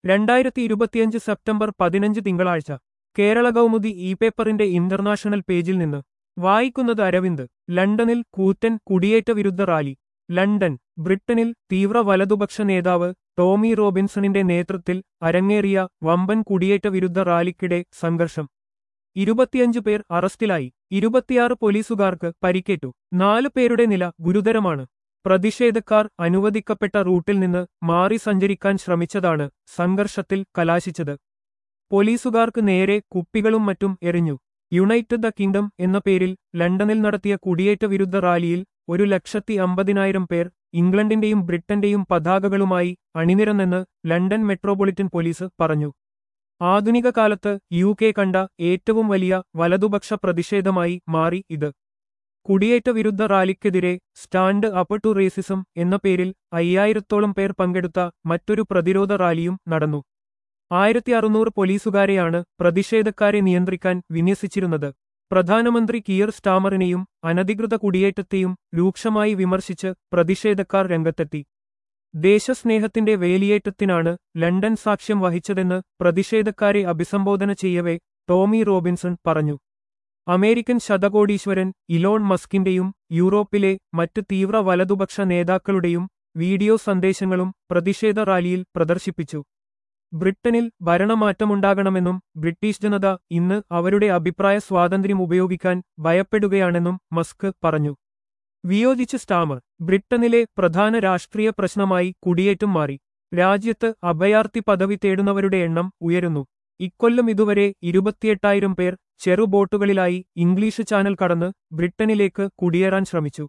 രണ്ടായിരത്തി ഇരുപത്തിയഞ്ച് സെപ്റ്റംബർ പതിനഞ്ച് തിങ്കളാഴ്ച കേരള കൗമുദി ഇ പേപ്പറിന്റെ ഇന്റർനാഷണൽ പേജിൽ നിന്ന് വായിക്കുന്നത് അരവിന്ദ് ലണ്ടനിൽ കൂറ്റൻ കുടിയേറ്റ വിരുദ്ധ റാലി ലണ്ടൻ ബ്രിട്ടനിൽ തീവ്ര വലതുപക്ഷ നേതാവ് ടോമി റോബിൻസണിന്റെ നേതൃത്വത്തിൽ അരങ്ങേറിയ വമ്പൻ കുടിയേറ്റ വിരുദ്ധ റാലിക്കിടെ സംഘർഷം ഇരുപത്തിയഞ്ച് പേർ അറസ്റ്റിലായി ഇരുപത്തിയാറ് പോലീസുകാർക്ക് പരിക്കേറ്റു നാലു പേരുടെ നില ഗുരുതരമാണ് പ്രതിഷേധക്കാർ അനുവദിക്കപ്പെട്ട റൂട്ടിൽ നിന്ന് മാറി സഞ്ചരിക്കാൻ ശ്രമിച്ചതാണ് സംഘർഷത്തിൽ കലാശിച്ചത് പോലീസുകാർക്ക് നേരെ കുപ്പികളും മറ്റും എറിഞ്ഞു യുണൈറ്റഡ് ദ കിങ്ഡം എന്ന പേരിൽ ലണ്ടനിൽ നടത്തിയ കുടിയേറ്റ വിരുദ്ധ റാലിയിൽ ഒരു ലക്ഷത്തി അമ്പതിനായിരം പേർ ഇംഗ്ലണ്ടിന്റെയും ബ്രിട്ടന്റെയും പതാകകളുമായി അണിനിരന്നെന്ന് ലണ്ടൻ മെട്രോപൊളിറ്റൻ പോലീസ് പറഞ്ഞു ആധുനിക കാലത്ത് യു കെ കണ്ട ഏറ്റവും വലിയ വലതുപക്ഷ പ്രതിഷേധമായി മാറി ഇത് കുടിയേറ്റ വിരുദ്ധ റാലിക്കെതിരെ സ്റ്റാൻഡ് അപ്പ് ടു റേസിസം എന്ന പേരിൽ അയ്യായിരത്തോളം പേർ പങ്കെടുത്ത മറ്റൊരു പ്രതിരോധ റാലിയും നടന്നു ആയിരത്തി അറുന്നൂറ് പോലീസുകാരെയാണ് പ്രതിഷേധക്കാരെ നിയന്ത്രിക്കാൻ വിന്യസിച്ചിരുന്നത് പ്രധാനമന്ത്രി കിയർ സ്റ്റാമറിനെയും അനധികൃത കുടിയേറ്റത്തെയും രൂക്ഷമായി വിമർശിച്ച് പ്രതിഷേധക്കാർ രംഗത്തെത്തി ദേശസ്നേഹത്തിന്റെ വേലിയേറ്റത്തിനാണ് ലണ്ടൻ സാക്ഷ്യം വഹിച്ചതെന്ന് പ്രതിഷേധക്കാരെ അഭിസംബോധന ചെയ്യവേ ടോമി റോബിൻസൺ പറഞ്ഞു അമേരിക്കൻ ശതകോടീശ്വരൻ ഇലോൺ മസ്കിന്റെയും യൂറോപ്പിലെ മറ്റ് തീവ്ര വലതുപക്ഷ നേതാക്കളുടെയും വീഡിയോ സന്ദേശങ്ങളും പ്രതിഷേധ റാലിയിൽ പ്രദർശിപ്പിച്ചു ബ്രിട്ടനിൽ ഭരണമാറ്റമുണ്ടാകണമെന്നും ബ്രിട്ടീഷ് ജനത ഇന്ന് അവരുടെ അഭിപ്രായ സ്വാതന്ത്ര്യം ഉപയോഗിക്കാൻ ഭയപ്പെടുകയാണെന്നും മസ്ക് പറഞ്ഞു വിയോജിച്ച് സ്റ്റാമർ ബ്രിട്ടനിലെ പ്രധാന രാഷ്ട്രീയ പ്രശ്നമായി കുടിയേറ്റം മാറി രാജ്യത്ത് അഭയാർത്ഥി പദവി തേടുന്നവരുടെ എണ്ണം ഉയരുന്നു ഇക്കൊല്ലം ഇതുവരെ ഇരുപത്തിയെട്ടായിരം പേർ ചെറുബോട്ടുകളിലായി ഇംഗ്ലീഷ് ചാനൽ കടന്ന് ബ്രിട്ടനിലേക്ക് കുടിയേറാൻ ശ്രമിച്ചു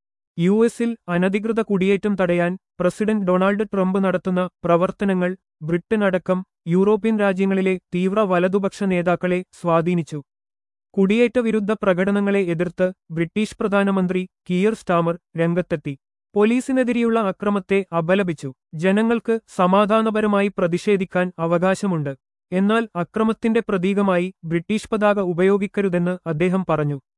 യു എസിൽ അനധികൃത കുടിയേറ്റം തടയാൻ പ്രസിഡന്റ് ഡൊണാൾഡ് ട്രംപ് നടത്തുന്ന പ്രവർത്തനങ്ങൾ ബ്രിട്ടൻ അടക്കം യൂറോപ്യൻ രാജ്യങ്ങളിലെ തീവ്ര വലതുപക്ഷ നേതാക്കളെ സ്വാധീനിച്ചു കുടിയേറ്റ വിരുദ്ധ പ്രകടനങ്ങളെ എതിർത്ത് ബ്രിട്ടീഷ് പ്രധാനമന്ത്രി കിയർ സ്റ്റാമർ രംഗത്തെത്തി പോലീസിനെതിരെയുള്ള അക്രമത്തെ അപലപിച്ചു ജനങ്ങൾക്ക് സമാധാനപരമായി പ്രതിഷേധിക്കാൻ അവകാശമുണ്ട് എന്നാൽ അക്രമത്തിന്റെ പ്രതീകമായി ബ്രിട്ടീഷ് പതാക ഉപയോഗിക്കരുതെന്ന് അദ്ദേഹം പറഞ്ഞു